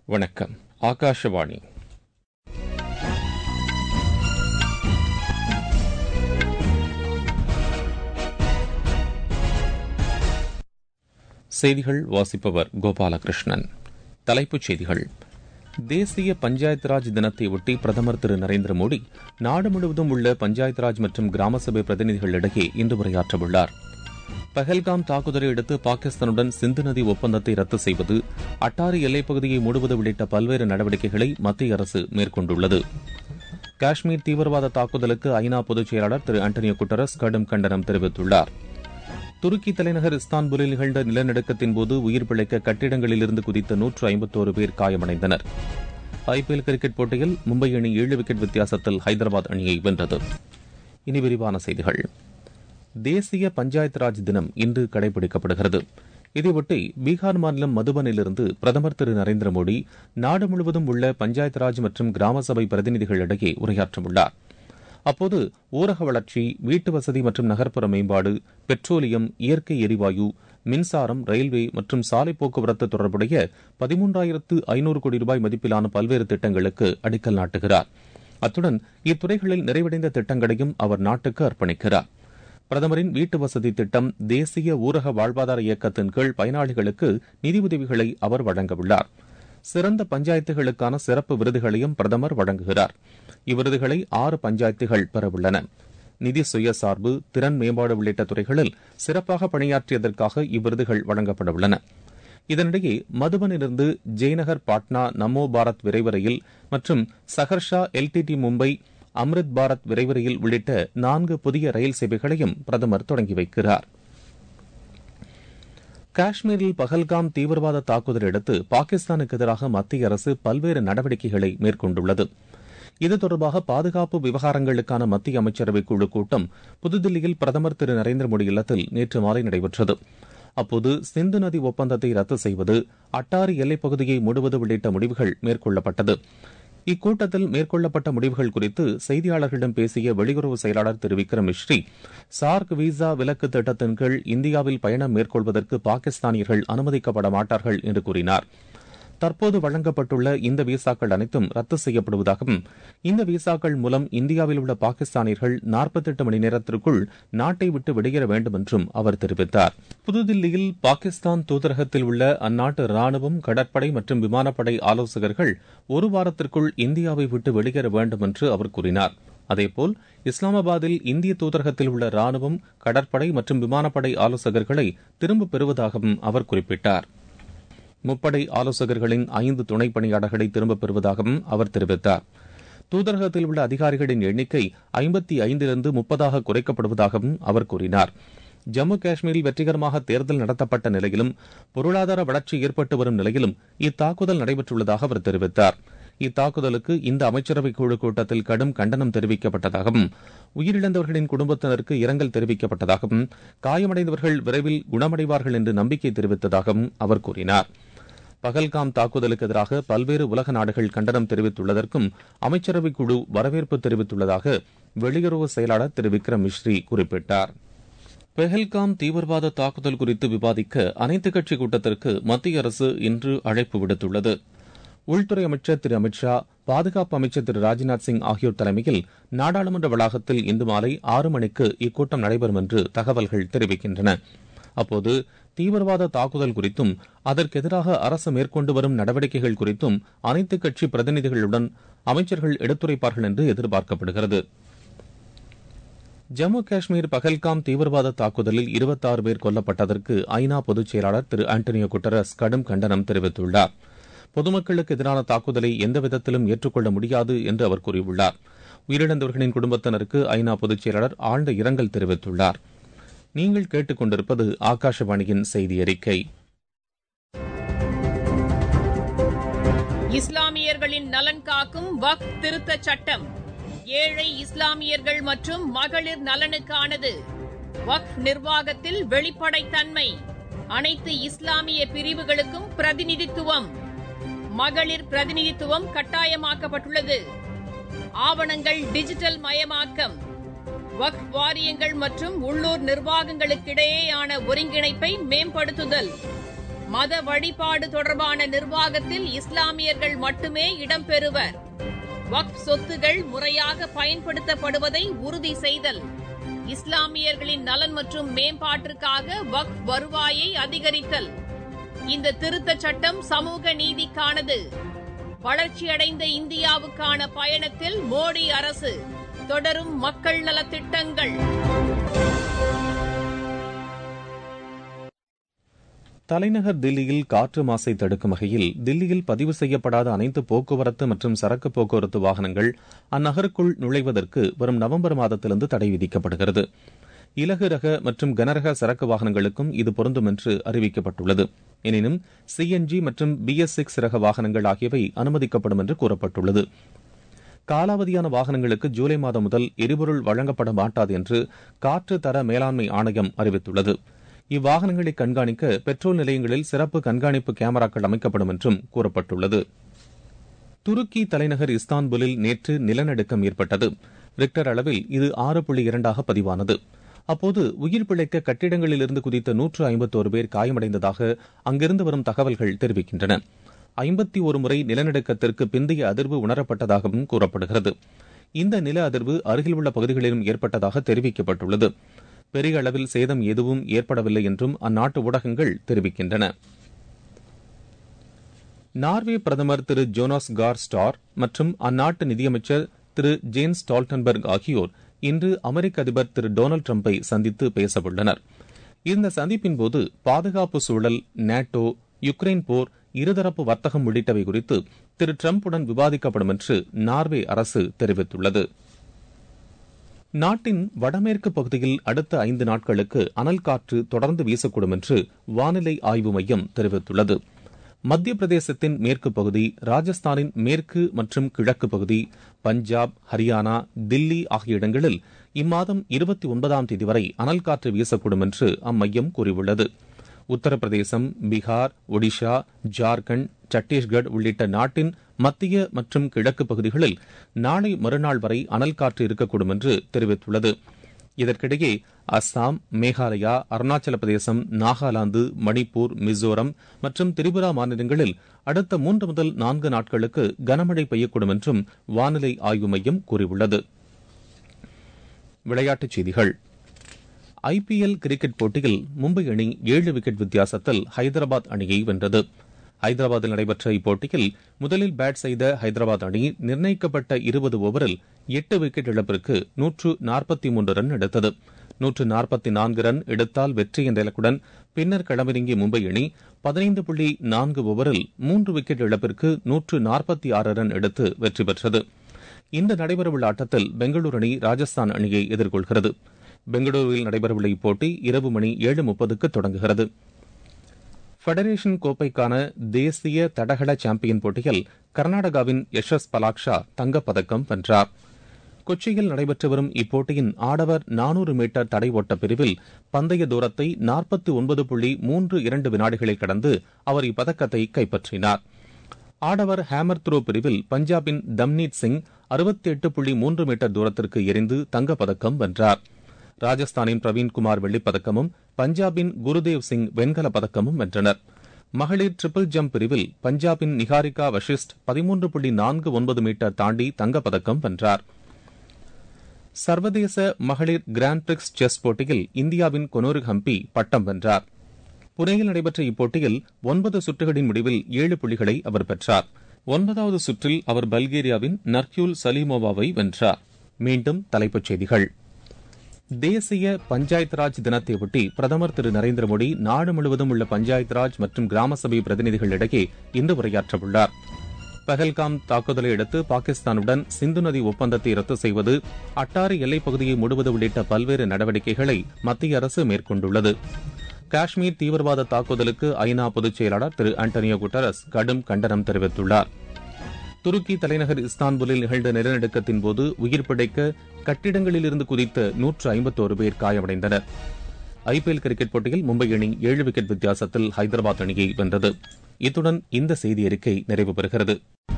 வணக்கம் ஆகாஷவாணி செய்திகள் வாசிப்பவர் கோபாலகிருஷ்ணன் தலைப்புச் செய்திகள் தேசிய பஞ்சாயத்து ராஜ் தினத்தை ஒட்டி பிரதமர் திரு நரேந்திர மோடி நாடு முழுவதும் உள்ள பஞ்சாயத்து ராஜ் மற்றும் கிராம சபை பிரதிநிதிகளிடையே இன்று உரையாற்றவுள்ளார் பஹல்காம் தாக்குதலை அடுத்து பாகிஸ்தானுடன் சிந்து நதி ஒப்பந்தத்தை ரத்து செய்வது அட்டாரி எல்லைப்பகுதியை மூடுவது உள்ளிட்ட பல்வேறு நடவடிக்கைகளை மத்திய அரசு மேற்கொண்டுள்ளது காஷ்மீர் தீவிரவாத தாக்குதலுக்கு ஐநா பொதுச் செயலாளர் திரு ஆண்டனியோ குட்டரஸ் கடும் கண்டனம் தெரிவித்துள்ளார் துருக்கி தலைநகர் இஸ்தான்புலில் நிகழ்ந்த நிலநடுக்கத்தின் போது உயிர் பிழைக்க கட்டிடங்களிலிருந்து குதித்த நூற்று ஐம்பத்தோரு பேர் காயமடைந்தனர் ஐபிஎல் கிரிக்கெட் போட்டியில் மும்பை அணி ஏழு விக்கெட் வித்தியாசத்தில் ஹைதராபாத் அணியை வென்றது இனி விரிவான செய்திகள் தேசிய பஞ்சாயத்து ராஜ் தினம் இன்று கடைபிடிக்கப்படுகிறது இதையொட்டி பீகார் மாநிலம் மதுபனிலிருந்து பிரதமர் திரு நரேந்திர மோடி நாடு முழுவதும் உள்ள பஞ்சாயத்து ராஜ் மற்றும் கிராம சபை பிரதிநிதிகளிடையே உரையாற்றவுள்ளார் அப்போது ஊரக வளர்ச்சி வீட்டு வசதி மற்றும் நகர்ப்புற மேம்பாடு பெட்ரோலியம் இயற்கை எரிவாயு மின்சாரம் ரயில்வே மற்றும் சாலை போக்குவரத்து தொடர்புடைய பதிமூன்றாயிரத்து ஐநூறு கோடி ரூபாய் மதிப்பிலான பல்வேறு திட்டங்களுக்கு அடிக்கல் நாட்டுகிறார் அத்துடன் இத்துறைகளில் நிறைவடைந்த திட்டங்களையும் அவர் நாட்டுக்கு அர்ப்பணிக்கிறார் பிரதமரின் வீட்டு வசதி திட்டம் தேசிய ஊரக வாழ்வாதார இயக்கத்தின் கீழ் பயனாளிகளுக்கு நிதியுதவிகளை அவர் வழங்கவுள்ளார் சிறந்த பஞ்சாயத்துகளுக்கான சிறப்பு விருதுகளையும் பிரதமர் வழங்குகிறார் இவ்விருதுகளை ஆறு பஞ்சாயத்துகள் பெறவுள்ளன நிதி சுயசார்பு திறன் மேம்பாடு உள்ளிட்ட துறைகளில் சிறப்பாக பணியாற்றியதற்காக இவ்விருதுகள் வழங்கப்பட உள்ளன இதனிடையே மதுபனிலிருந்து ஜெய்நகர் பாட்னா நமோ பாரத் விரைவு ரயில் மற்றும் சஹர்ஷா எல்டிடி மும்பை அம்ரித் பாரத் விரைவு ரயில் உள்ளிட்ட நான்கு புதிய ரயில் சேவைகளையும் பிரதமர் தொடங்கி வைக்கிறார் காஷ்மீரில் பஹல்காம் தீவிரவாத தாக்குதலை அடுத்து பாகிஸ்தானுக்கு எதிராக மத்திய அரசு பல்வேறு நடவடிக்கைகளை மேற்கொண்டுள்ளது இது தொடர்பாக பாதுகாப்பு விவகாரங்களுக்கான மத்திய அமைச்சரவை குழு கூட்டம் புதுதில்லியில் பிரதமர் திரு நரேந்திர மோடி இல்லத்தில் நேற்று மாலை நடைபெற்றது அப்போது சிந்து நதி ஒப்பந்தத்தை ரத்து செய்வது அட்டாரி எல்லைப் பகுதியை மூடுவது உள்ளிட்ட முடிவுகள் மேற்கொள்ளப்பட்டது இக்கூட்டத்தில் மேற்கொள்ளப்பட்ட முடிவுகள் குறித்து செய்தியாளர்களிடம் பேசிய வெளியுறவு செயலாளர் திரு விக்ரம் மிஸ்ரி சார்க் விசா விலக்கு திட்டத்தின் கீழ் இந்தியாவில் பயணம் மேற்கொள்வதற்கு பாகிஸ்தானியர்கள் அனுமதிக்கப்பட மாட்டார்கள் என்று கூறினார் தற்போது வழங்கப்பட்டுள்ள இந்த விசாக்கள் அனைத்தும் ரத்து செய்யப்படுவதாகவும் இந்த விசாக்கள் மூலம் இந்தியாவில் உள்ள பாகிஸ்தானியர்கள் நாற்பத்தெட்டு மணி நேரத்திற்குள் நாட்டை விட்டு வெளியேற வேண்டும் என்றும் அவர் தெரிவித்தார் புதுதில்லியில் பாகிஸ்தான் தூதரகத்தில் உள்ள அந்நாட்டு ராணுவம் கடற்படை மற்றும் விமானப்படை ஆலோசகர்கள் ஒரு வாரத்திற்குள் இந்தியாவை விட்டு வெளியேற வேண்டும் என்று அவர் கூறினார் அதேபோல் இஸ்லாமாபாத்தில் இந்திய தூதரகத்தில் உள்ள ராணுவம் கடற்படை மற்றும் விமானப்படை ஆலோசகர்களை திரும்பப் பெறுவதாகவும் அவர் குறிப்பிட்டார் முப்படை ஆலோசகர்களின் ஐந்து துணை பணியாளர்களை திரும்பப் பெறுவதாகவும் அவர் தெரிவித்தார் தூதரகத்தில் உள்ள அதிகாரிகளின் எண்ணிக்கை ஐம்பத்தி ஐந்திலிருந்து முப்பதாக குறைக்கப்படுவதாகவும் அவர் கூறினார் ஜம்மு காஷ்மீரில் வெற்றிகரமாக தேர்தல் நடத்தப்பட்ட நிலையிலும் பொருளாதார வளர்ச்சி ஏற்பட்டு வரும் நிலையிலும் இத்தாக்குதல் நடைபெற்றுள்ளதாக அவர் தெரிவித்தார் இத்தாக்குதலுக்கு இந்த அமைச்சரவை குழு கூட்டத்தில் கடும் கண்டனம் தெரிவிக்கப்பட்டதாகவும் உயிரிழந்தவர்களின் குடும்பத்தினருக்கு இரங்கல் தெரிவிக்கப்பட்டதாகவும் காயமடைந்தவர்கள் விரைவில் குணமடைவார்கள் என்று நம்பிக்கை தெரிவித்ததாகவும் அவர் கூறினார் பகல்காம் தாக்குதலுக்கு எதிராக பல்வேறு உலக நாடுகள் கண்டனம் தெரிவித்துள்ளதற்கும் அமைச்சரவை குழு வரவேற்பு தெரிவித்துள்ளதாக வெளியுறவு செயலாளர் திரு விக்ரம் மிஸ்ரி குறிப்பிட்டார் பெஹல்காம் தீவிரவாத தாக்குதல் குறித்து விவாதிக்க அனைத்துக் கட்சி கூட்டத்திற்கு மத்திய அரசு இன்று அழைப்பு விடுத்துள்ளது உள்துறை அமைச்சர் திரு அமித்ஷா பாதுகாப்பு அமைச்சர் திரு ராஜ்நாத் சிங் ஆகியோர் தலைமையில் நாடாளுமன்ற வளாகத்தில் இன்று மாலை ஆறு மணிக்கு இக்கூட்டம் நடைபெறும் என்று தகவல்கள் தெரிவிக்கின்றன அப்போது தீவிரவாத தாக்குதல் குறித்தும் அதற்கு எதிராக அரசு மேற்கொண்டு வரும் நடவடிக்கைகள் குறித்தும் அனைத்துக் கட்சி பிரதிநிதிகளுடன் அமைச்சர்கள் எடுத்துரைப்பார்கள் என்று எதிர்பார்க்கப்படுகிறது ஜம்மு காஷ்மீர் பகல்காம் தீவிரவாத தாக்குதலில் இருபத்தாறு பேர் கொல்லப்பட்டதற்கு ஐநா பொதுச் செயலாளர் திரு ஆண்டனியோ குட்டரஸ் கடும் கண்டனம் தெரிவித்துள்ளார் பொதுமக்களுக்கு எதிரான தாக்குதலை எந்த விதத்திலும் ஏற்றுக்கொள்ள முடியாது என்று அவர் கூறியுள்ளார் உயிரிழந்தவர்களின் குடும்பத்தினருக்கு ஐநா பொதுச் செயலாளர் ஆழ்ந்த இரங்கல் தெரிவித்துள்ளார் நீங்கள் கேட்டுக்கொண்டிருப்பது ஆகாஷவாணியின் செய்தி அறிக்கை இஸ்லாமியர்களின் நலன் காக்கும் வக் திருத்த சட்டம் ஏழை இஸ்லாமியர்கள் மற்றும் மகளிர் நலனுக்கானது வக் நிர்வாகத்தில் வெளிப்படைத்தன்மை அனைத்து இஸ்லாமிய பிரிவுகளுக்கும் பிரதிநிதித்துவம் மகளிர் பிரதிநிதித்துவம் கட்டாயமாக்கப்பட்டுள்ளது ஆவணங்கள் டிஜிட்டல் மயமாக்கம் வக்ஃப் வாரியங்கள் மற்றும் உள்ளூர் நிர்வாகங்களுக்கிடையேயான ஒருங்கிணைப்பை மேம்படுத்துதல் மத வழிபாடு தொடர்பான நிர்வாகத்தில் இஸ்லாமியர்கள் மட்டுமே இடம்பெறுவர் வக்ஃப் சொத்துகள் முறையாக பயன்படுத்தப்படுவதை உறுதி செய்தல் இஸ்லாமியர்களின் நலன் மற்றும் மேம்பாட்டிற்காக வக்ஃப் வருவாயை அதிகரித்தல் இந்த திருத்தச் சட்டம் சமூக நீதிக்கானது வளர்ச்சியடைந்த இந்தியாவுக்கான பயணத்தில் மோடி அரசு தொடரும் மக்கள் நலத்திட்டங்கள் தலைநகர் தில்லியில் காற்று மாசை தடுக்கும் வகையில் தில்லியில் பதிவு செய்யப்படாத அனைத்து போக்குவரத்து மற்றும் சரக்கு போக்குவரத்து வாகனங்கள் அந்நகருக்குள் நுழைவதற்கு வரும் நவம்பர் மாதத்திலிருந்து தடை விதிக்கப்படுகிறது இலகு ரக மற்றும் கனரக சரக்கு வாகனங்களுக்கும் இது பொருந்தும் என்று அறிவிக்கப்பட்டுள்ளது எனினும் சிஎன்ஜி மற்றும் பிஎஸ் சிக்ஸ் ரக வாகனங்கள் ஆகியவை அனுமதிக்கப்படும் என்று கூறப்பட்டுள்ளது காலாவதியான வாகனங்களுக்கு ஜூலை மாதம் முதல் எரிபொருள் வழங்கப்பட மாட்டாது என்று காற்று தர மேலாண்மை ஆணையம் அறிவித்துள்ளது இவ்வாகனங்களை கண்காணிக்க பெட்ரோல் நிலையங்களில் சிறப்பு கண்காணிப்பு கேமராக்கள் அமைக்கப்படும் என்றும் கூறப்பட்டுள்ளது துருக்கி தலைநகர் இஸ்தான்புல்லில் நேற்று நிலநடுக்கம் ஏற்பட்டது ரிக்டர் அளவில் இது ஆறு புள்ளி இரண்டாக பதிவானது அப்போது உயிர் பிழைக்க கட்டிடங்களிலிருந்து குதித்த நூற்று ஐம்பத்தோரு பேர் காயமடைந்ததாக அங்கிருந்து வரும் தகவல்கள் தெரிவிக்கின்றன ஐம்பத்தி ஒரு முறை நிலநடுக்கத்திற்கு பிந்தைய அதிர்வு உணரப்பட்டதாகவும் கூறப்படுகிறது இந்த நில அதிர்வு அருகில் உள்ள பகுதிகளிலும் ஏற்பட்டதாக தெரிவிக்கப்பட்டுள்ளது பெரிய அளவில் சேதம் எதுவும் ஏற்படவில்லை என்றும் அந்நாட்டு ஊடகங்கள் தெரிவிக்கின்றன நார்வே பிரதமர் திரு ஜோனாஸ் கார் ஸ்டார் மற்றும் அந்நாட்டு நிதியமைச்சர் திரு ஜேன்ஸ் ஸ்டால்டன்பர்க் ஆகியோர் இன்று அமெரிக்க அதிபர் திரு டொனால்டு டிரம்பை சந்தித்து பேசவுள்ளனர் இந்த சந்திப்பின் போது பாதுகாப்பு சூழல் நேட்டோ யுக்ரைன் போர் இருதரப்பு வர்த்தகம் உள்ளிட்டவை குறித்து திரு டிரம்புடன் விவாதிக்கப்படும் என்று நார்வே அரசு தெரிவித்துள்ளது நாட்டின் வடமேற்கு பகுதியில் அடுத்த ஐந்து நாட்களுக்கு அனல் காற்று தொடர்ந்து வீசக்கூடும் என்று வானிலை ஆய்வு மையம் தெரிவித்துள்ளது மத்திய பிரதேசத்தின் மேற்கு பகுதி ராஜஸ்தானின் மேற்கு மற்றும் கிழக்கு பகுதி பஞ்சாப் ஹரியானா தில்லி ஆகிய இடங்களில் இம்மாதம் இருபத்தி ஒன்பதாம் தேதி வரை அனல் காற்று வீசக்கூடும் என்று அம்மையம் கூறியுள்ளது உத்தரப்பிரதேசம் பீகார் ஒடிஷா ஜார்க்கண்ட் சத்தீஸ்கட் உள்ளிட்ட நாட்டின் மத்திய மற்றும் கிழக்கு பகுதிகளில் நாளை மறுநாள் வரை அனல் காற்று இருக்கக்கூடும் என்று தெரிவித்துள்ளது இதற்கிடையே அஸ்ஸாம் மேகாலயா அருணாச்சல பிரதேசம் நாகாலாந்து மணிப்பூர் மிசோரம் மற்றும் திரிபுரா மாநிலங்களில் அடுத்த மூன்று முதல் நான்கு நாட்களுக்கு கனமழை பெய்யக்கூடும் என்றும் வானிலை ஆய்வு மையம் கூறியுள்ளது விளையாட்டுச் செய்திகள் ஐபிஎல் கிரிக்கெட் போட்டியில் மும்பை அணி ஏழு விக்கெட் வித்தியாசத்தில் ஹைதராபாத் அணியை வென்றது ஹைதராபாத்தில் நடைபெற்ற இப்போட்டியில் முதலில் பேட் செய்த ஹைதராபாத் அணி நிர்ணயிக்கப்பட்ட இருபது ஓவரில் எட்டு விக்கெட் இழப்பிற்கு நூற்று நாற்பத்தி மூன்று ரன் எடுத்தது நூற்று நாற்பத்தி நான்கு ரன் எடுத்தால் வெற்றி என்ற இலக்குடன் பின்னர் களமிறங்கிய மும்பை அணி பதினைந்து புள்ளி நான்கு ஓவரில் மூன்று விக்கெட் இழப்பிற்கு நூற்று நாற்பத்தி ஆறு ரன் எடுத்து வெற்றி பெற்றது இன்று நடைபெறவுள்ள ஆட்டத்தில் பெங்களூரு அணி ராஜஸ்தான் அணியை எதிர்கொள்கிறது பெங்களூருவில் நடைபெறவுள்ள இப்போட்டி இரவு மணி ஏழு முப்பதுக்கு தொடங்குகிறது ஃபெடரேஷன் கோப்பைக்கான தேசிய தடகள சாம்பியன் போட்டியில் கர்நாடகாவின் யஷஸ் பலாக்ஷா தங்கப்பதக்கம் வென்றார் கொச்சியில் நடைபெற்று வரும் இப்போட்டியின் ஆடவர் நானூறு மீட்டர் தடை ஓட்ட பிரிவில் பந்தய தூரத்தை நாற்பத்தி ஒன்பது புள்ளி மூன்று இரண்டு வினாடிகளை கடந்து அவர் இப்பதக்கத்தை கைப்பற்றினார் ஆடவர் ஹேமர் த்ரோ பிரிவில் பஞ்சாபின் தம்னீத் சிங் அறுபத்தி எட்டு புள்ளி மூன்று மீட்டர் தூரத்திற்கு எரிந்து தங்கப்பதக்கம் வென்றார் ராஜஸ்தானின் பிரவீன்குமார் வெள்ளிப்பதக்கமும் பஞ்சாபின் குருதேவ் சிங் வெண்கலப் பதக்கமும் வென்றனர் மகளிர் ட்ரிபிள் ஜம்ப் பிரிவில் பஞ்சாபின் நிகாரிகா வஷிஸ்ட் பதிமூன்று புள்ளி நான்கு ஒன்பது மீட்டர் தாண்டி தங்கப்பதக்கம் வென்றார் சர்வதேச மகளிர் கிராண்ட் பிரிக்ஸ் செஸ் போட்டியில் இந்தியாவின் கொனோரு ஹம்பி பட்டம் வென்றார் புனேயில் நடைபெற்ற இப்போட்டியில் ஒன்பது சுற்றுகளின் முடிவில் ஏழு புள்ளிகளை அவர் பெற்றார் ஒன்பதாவது சுற்றில் அவர் பல்கேரியாவின் நர்க்யூல் சலீமோவாவை வென்றார் மீண்டும் தலைப்புச் செய்திகள் தேசிய பஞ்சாயத் ராஜ் தினத்தையொட்டி பிரதமர் திரு நரேந்திர மோடி நாடு முழுவதும் உள்ள பஞ்சாயத் ராஜ் மற்றும் கிராம சபை பிரதிநிதிகளிடையே இன்று உரையாற்றவுள்ளார் பஹல்காம் தாக்குதலை அடுத்து பாகிஸ்தானுடன் சிந்து நதி ஒப்பந்தத்தை ரத்து செய்வது அட்டாரி எல்லைப் பகுதியை மூடுவது உள்ளிட்ட பல்வேறு நடவடிக்கைகளை மத்திய அரசு மேற்கொண்டுள்ளது காஷ்மீர் தீவிரவாத தாக்குதலுக்கு ஐநா பொதுச் செயலாளர் திரு ஆண்டனியோ குட்டரஸ் கடும் கண்டனம் தெரிவித்துள்ளார் துருக்கி தலைநகர் இஸ்தான்புல்லில் நிகழ்ந்த நிலநடுக்கத்தின் போது உயிர் பிழைக்க கட்டிடங்களில் இருந்து குதித்த நூற்று ஐம்பத்தோரு பேர் காயமடைந்தனர் ஐபிஎல் கிரிக்கெட் போட்டியில் மும்பை அணி ஏழு விக்கெட் வித்தியாசத்தில் ஹைதராபாத் அணியை வென்றது இத்துடன் இந்த செய்தி அறிக்கை நிறைவு பெறுகிறது